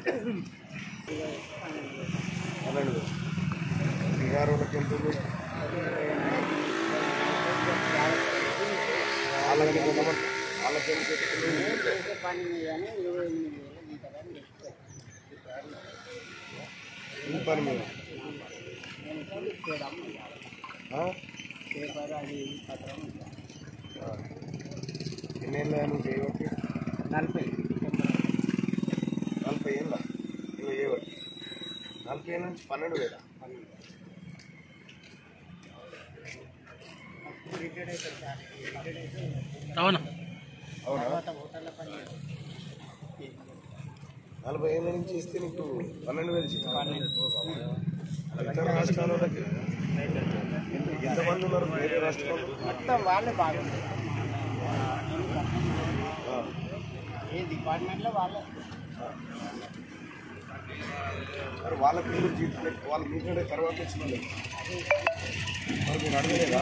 పన్నెండు వేలు బీహార్ వాళ్ళకి ఎంత ఉంది వాళ్ళకి ఎంత ఉంది? వాళ్ళకి ఎంత ఉంది? పన్నెండు కానీ ఇరవై ఎనిమిది వేలు ఇంత కానీ తెచ్చుకోవాలి. ఈ పని మీద నేను ఇచ్చేయడం ఉండాలి. ఆ? పేపర్ అది ఇది పత్రం ఉండాలి. ఆ. ఎన్నేళ్ళ నువ్వు చేయబట్టి నలభై డిసెంబర్ నలభై ఏళ్ళ నువ్వు చేయబట్టి నలభై ఏళ్ళ నుంచి పన్నెండు వేల రిటైర్డ్ అవుతారు సార్ రిటైర్డ్ అయితే అవునా అవునా తర్వాత హోటల్లో పని చేస్తాం. నలభై ఏళ్ళ నుంచి ఇస్తే నీకు పన్నెండు వేలు ఇచ్చింది పన్నెండు ఇతర రాష్ట్రాలకి ఎంతమంది ఉన్నారు వేరే రాష్ట్రాలు మొత్తం వాళ్ళే బాగుంటారు ఆ. ఏ డిపార్ట్మెంట్లో వాళ్ళే మరి వాళ్ళకి ఎందుకు జీతం ఎక్కువ? వాళ్ళు మీకంటే తర్వాత వచ్చిన వాళ్ళు. మరి మీరు అడగలేదా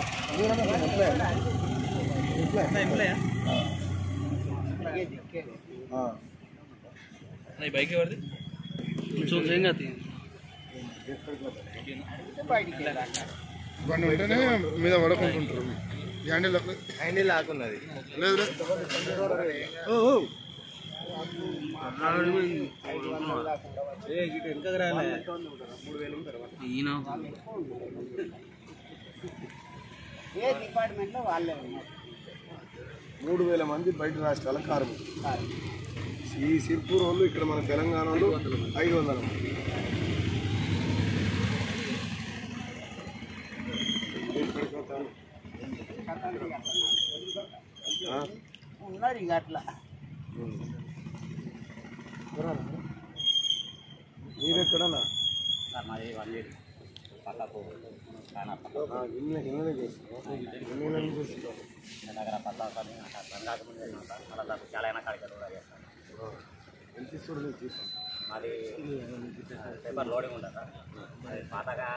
ఏ దిక్కేది ఆ. బైక్ ఎవరిది కొంచెం ఏం కాదు ఎక్కడికి పోతారు? అయితే బయటికి వెళ్ళాలంటారు బండి ఉంటేనే మీద పడుకుంటుంటారు హ్యాండిల్ హ్యాండిల్ లాక్కున్నది లేదు లేదు. ఓ, ఓ. ఈయన ఏ డిపార్ట్మెంట్లో వాళ్ళే ఉన్నారు మూడు వేల మంది బయట రాష్ట్రాల కార్మికులు ఈ సిర్పూర్ వాళ్ళు ఇక్కడ మన తెలంగాణలో ఐదు వందల మంది ఎక్కడికి పోతారు? ఆ? ఉన్నారు ఇక అట్లా ఉమ్. మీరెక్కడన్నా సార్ మాది వన్ వీక్ పక్కకు ఆ, ఇల్లు ఇళ్ళనే చేస్తున్నాం ఇళ్ళని చేస్తున్నాం దగ్గర పద్దాక రంగాకముందు మళ్ళీ చాలా అయినా కాడికి కూడా చేస్తాను ఎంత ఇస్తుంది మాది పేపర్ లోడింగ్ ఉంటుంది సార్ అది పాతగా